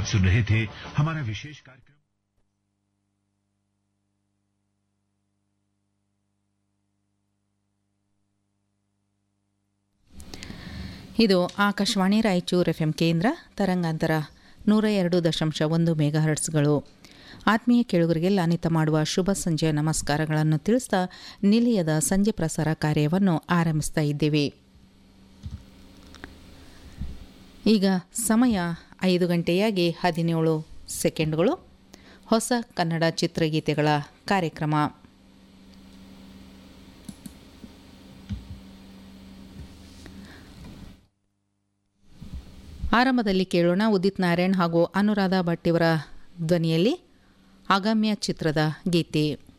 आप सुन रहे थे हमारा विशेष कार्यक्रम ಇದು ಆಕಾಶವಾಣಿ ರಾಯಚೂರು ಎಫ್ ಎಂ ಕೇಂದ್ರ ತರಂಗಾಂತರ ನೂರ ಎರಡು ದಶಾಂಶ ಒಂದು ಮೆಗಾ ಹರ್ಟ್ಸ್ಗಳು ಆತ್ಮೀಯ ಕೇಳುಗರಿಗೆಲ್ಲ ಅನಿತ ಮಾಡುವ ಶುಭ ಸಂಜೆಯ ನಮಸ್ಕಾರಗಳನ್ನು ತಿಳಿಸ್ತಾ ನಿಲಯದ ಸಂಜೆ ಪ್ರಸಾರ ಕಾರ್ಯವನ್ನು ಆರಂಭಿಸ್ತಾ ಇದ್ದೇವೆ ಈಗ ಸಮಯ ಐದು ಗಂಟೆಯಾಗಿ ಹದಿನೇಳು ಸೆಕೆಂಡ್ಗಳು ಹೊಸ ಕನ್ನಡ ಚಿತ್ರಗೀತೆಗಳ ಕಾರ್ಯಕ್ರಮ ಆರಂಭದಲ್ಲಿ ಕೇಳೋಣ ಉದಿತ್ ನಾರಾಯಣ್ ಹಾಗೂ ಅನುರಾಧ ಭಟ್ ಇವರ ಧ್ವನಿಯಲ್ಲಿ ಅಗಮ್ಯ ಚಿತ್ರದ ಗೀತೆ